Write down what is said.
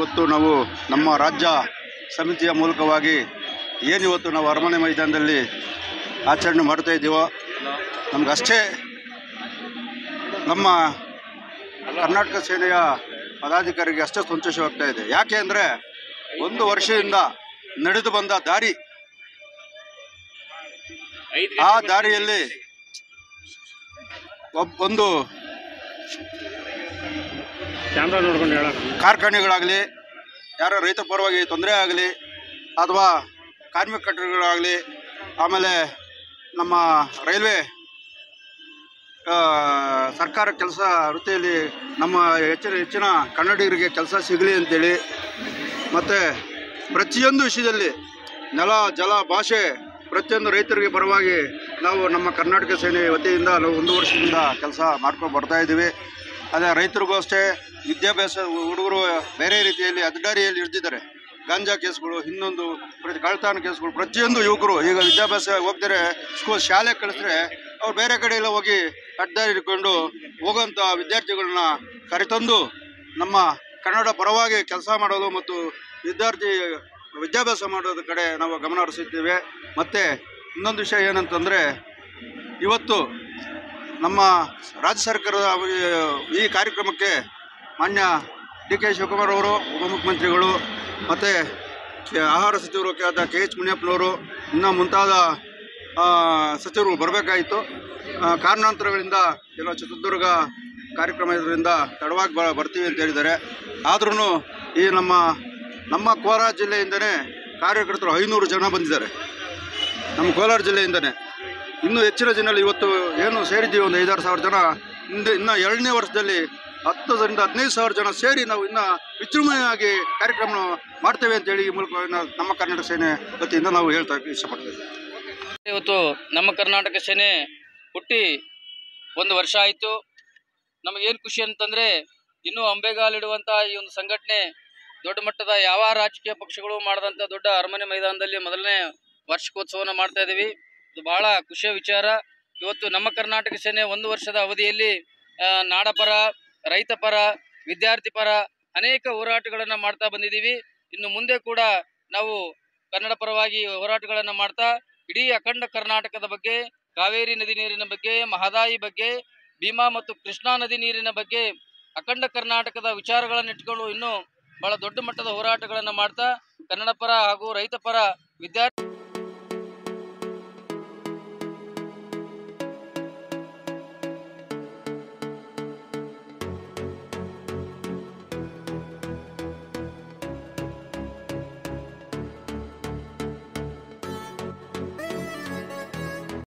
ಇವತ್ತು ನಾವು ನಮ್ಮ ರಾಜ್ಯ ಸಮಿತಿಯ ಮೂಲಕವಾಗಿ ಏನಿವತ್ತು ನಾವು ಅರಮನೆ ಮೈದಾನದಲ್ಲಿ ಆಚರಣೆ ಮಾಡ್ತಾ ಇದ್ದೀವೋ ನಮಗಷ್ಟೇ ನಮ್ಮ ಕರ್ನಾಟಕ ಸೇನೆಯ ಪದಾಧಿಕಾರಿಗೆ ಅಷ್ಟೇ ಸಂತೋಷವಾಗ್ತಾ ಇದೆ ಯಾಕೆ ಅಂದರೆ ಒಂದು ವರ್ಷದಿಂದ ನಡೆದು ಬಂದ ದಾರಿ ಆ ದಾರಿಯಲ್ಲಿ ಒಬ್ ಒಂದು ಕ್ಯಾಮ್ರಾ ನೋಡ್ಕೊಂಡು ಹೇಳೋಣ ಕಾರ್ಖಾನೆಗಳಾಗಲಿ ಯಾರೋ ರೈತ ಪರವಾಗಿ ತೊಂದರೆ ಆಗಲಿ ಅಥವಾ ಕಾರ್ಮಿಕ ಕಟ್ಟಡಗಳಾಗಲಿ ಆಮೇಲೆ ನಮ್ಮ ರೈಲ್ವೆ ಆ, ಸರ್ಕಾರ ಕೆಲಸ ವೃತ್ತಿಯಲ್ಲಿ ನಮ್ಮ ಹೆಚ್ಚಿನ ಹೆಚ್ಚಿನ ಕನ್ನಡಿಗರಿಗೆ ಕೆಲಸ ಸಿಗಲಿ ಅಂತೇಳಿ ಮತ್ತು ಪ್ರತಿಯೊಂದು ವಿಷಯದಲ್ಲಿ ನೆಲ ಜಲ ಭಾಷೆ ಪ್ರತಿಯೊಂದು ರೈತರಿಗೆ ಪರವಾಗಿ ನಾವು ನಮ್ಮ ಕರ್ನಾಟಕ ಸೇನೆ ವತಿಯಿಂದ ನಾವು ಒಂದು ವರ್ಷದಿಂದ ಕೆಲಸ ಮಾಡ್ಕೊಂಡು ಬರ್ತಾ ಇದ್ದೀವಿ ಅದೇ ರೈತರಿಗೂ ಅಷ್ಟೇ ವಿದ್ಯಾಭ್ಯಾಸ ಹುಡುಗರು ಬೇರೆ ರೀತಿಯಲ್ಲಿ ಅಡ್ಡಾರಿಯಲ್ಲಿ ಹಿಡ್ದಿದ್ದಾರೆ ಗಾಂಜಾ ಕೇಸ್ಗಳು ಇನ್ನೊಂದು ಪ್ರತಿ ಕಳ್ತನ ಕೇಸ್ಗಳು ಪ್ರತಿಯೊಂದು ಯುವಕರು ಈಗ ವಿದ್ಯಾಭ್ಯಾಸ ಹೋಗ್ತಾರೆ ಸ್ಕೂಲ್ ಶಾಲೆ ಕಳಿಸಿದ್ರೆ ಅವ್ರು ಬೇರೆ ಕಡೆ ಎಲ್ಲ ಹೋಗಿ ಅಡ್ಡಾರಿ ಹಿಡ್ಕೊಂಡು ಹೋಗೋಂಥ ವಿದ್ಯಾರ್ಥಿಗಳನ್ನ ಕರೆತಂದು ನಮ್ಮ ಕನ್ನಡ ಪರವಾಗಿ ಕೆಲಸ ಮಾಡಲು ಮತ್ತು ವಿದ್ಯಾರ್ಥಿ ವಿದ್ಯಾಭ್ಯಾಸ ಮಾಡೋದ್ರ ಕಡೆ ನಾವು ಗಮನ ಹರಿಸಿದ್ದೇವೆ ಮತ್ತು ಇನ್ನೊಂದು ವಿಷಯ ಏನಂತಂದರೆ ಇವತ್ತು ನಮ್ಮ ರಾಜ್ಯ ಸರ್ಕಾರದ ಈ ಕಾರ್ಯಕ್ರಮಕ್ಕೆ ಮಾನ್ಯ ಡಿ ಕೆ ಶಿವಕುಮಾರ್ ಅವರು ಉಪಮುಖ್ಯಮಂತ್ರಿಗಳು ಮತ್ತು ಆಹಾರ ಸಚಿವರು ಕೆ ಆದ ಕೆ ಎಚ್ ಮುನಿಯಪ್ಪನವರು ಇನ್ನೂ ಮುಂತಾದ ಆ, ಸಚಿವರು ಬರಬೇಕಾಯಿತು ಕಾರಣಾಂತರಗಳಿಂದ ಕೆಲವು ಚಿತ್ರದುರ್ಗ ಕಾರ್ಯಕ್ರಮ ಇದರಿಂದ ತಡವಾಗಿ ಬ ಬರ್ತೀವಿ ಅಂತ ಹೇಳಿದ್ದಾರೆ ಆದ್ರೂ ಈ ನಮ್ಮ ನಮ್ಮ ಕೋಲಾರ ಜಿಲ್ಲೆಯಿಂದನೇ ಕಾರ್ಯಕರ್ತರು ಐನೂರು ಜನ ಬಂದಿದ್ದಾರೆ ನಮ್ಮ ಕೋಲಾರ ಜಿಲ್ಲೆಯಿಂದನೇ ಇನ್ನೂ ಹೆಚ್ಚಿನ ಜನ ಇವತ್ತು ಏನು ಸೇರಿದ್ದೀವಿ ಒಂದು ಐದಾರು ಸಾವಿರ ಜನ ಹಿಂದೆ ಇನ್ನು ಎರಡನೇ ವರ್ಷದಲ್ಲಿ ಹತ್ತರಿಂದ ಹದಿನೈದು ಸಾವಿರ ಜನ ಸೇರಿ ನಾವು ಇನ್ನು ವಿಜೃಂಭಣೆಯಾಗಿ ಕಾರ್ಯಕ್ರಮ ಮಾಡ್ತೇವೆ ಅಂತೇಳಿ ಈ ಮೂಲಕ ನಾವು ನಮ್ಮ ಕರ್ನಾಟಕ ಸೇನೆ ವತಿಯಿಂದ ನಾವು ಹೇಳ್ತಾ ಇಷ್ಟಪಡ್ತೇವೆ ಇವತ್ತು ನಮ್ಮ ಕರ್ನಾಟಕ ಸೇನೆ ಹುಟ್ಟಿ ಒಂದು ವರ್ಷ ಆಯಿತು ನಮಗೇನು ಖುಷಿ ಅಂತಂದರೆ ಇನ್ನೂ ಅಂಬೆಗಾಲಿಡುವಂಥ ಈ ಒಂದು ಸಂಘಟನೆ ದೊಡ್ಡ ಮಟ್ಟದ ಯಾವ ರಾಜಕೀಯ ಪಕ್ಷಗಳು ಮಾಡದಂಥ ದೊಡ್ಡ ಅರಮನೆ ಮೈದಾನದಲ್ಲಿ ಮೊದಲನೇ ವಾರ್ಷಿಕೋತ್ಸವನ ಮಾಡ್ತಾ ಇದ್ದೀವಿ ಇದು ಬಹಳ ಖುಷಿಯ ವಿಚಾರ ಇವತ್ತು ನಮ್ಮ ಕರ್ನಾಟಕ ಸೇನೆ ಒಂದು ವರ್ಷದ ಅವಧಿಯಲ್ಲಿ ಆ, ನಾಡಪರ ರೈತ ಪರ ವಿದ್ಯಾರ್ಥಿ ಪರ ಅನೇಕ ಹೋರಾಟಗಳನ್ನು ಮಾಡ್ತಾ ಬಂದಿದ್ದೀವಿ ಇನ್ನು ಮುಂದೆ ಕೂಡ ನಾವು ಕನ್ನಡ ಪರವಾಗಿ ಹೋರಾಟಗಳನ್ನು ಮಾಡ್ತಾ ಇಡೀ ಅಖಂಡ ಕರ್ನಾಟಕದ ಬಗ್ಗೆ ಕಾವೇರಿ ನದಿ ನೀರಿನ ಬಗ್ಗೆ ಮಹದಾಯಿ ಬಗ್ಗೆ ಭೀಮಾ ಮತ್ತು ಕೃಷ್ಣಾ ನದಿ ನೀರಿನ ಬಗ್ಗೆ ಅಖಂಡ ಕರ್ನಾಟಕದ ವಿಚಾರಗಳನ್ನು ಇಟ್ಕೊಂಡು ಇನ್ನೂ ಬಹಳ ದೊಡ್ಡ ಮಟ್ಟದ ಹೋರಾಟಗಳನ್ನು ಮಾಡ್ತಾ ಕನ್ನಡ ಪರ ಹಾಗೂ ರೈತ ಪರ ವಿದ್ಯಾರ್ಥಿ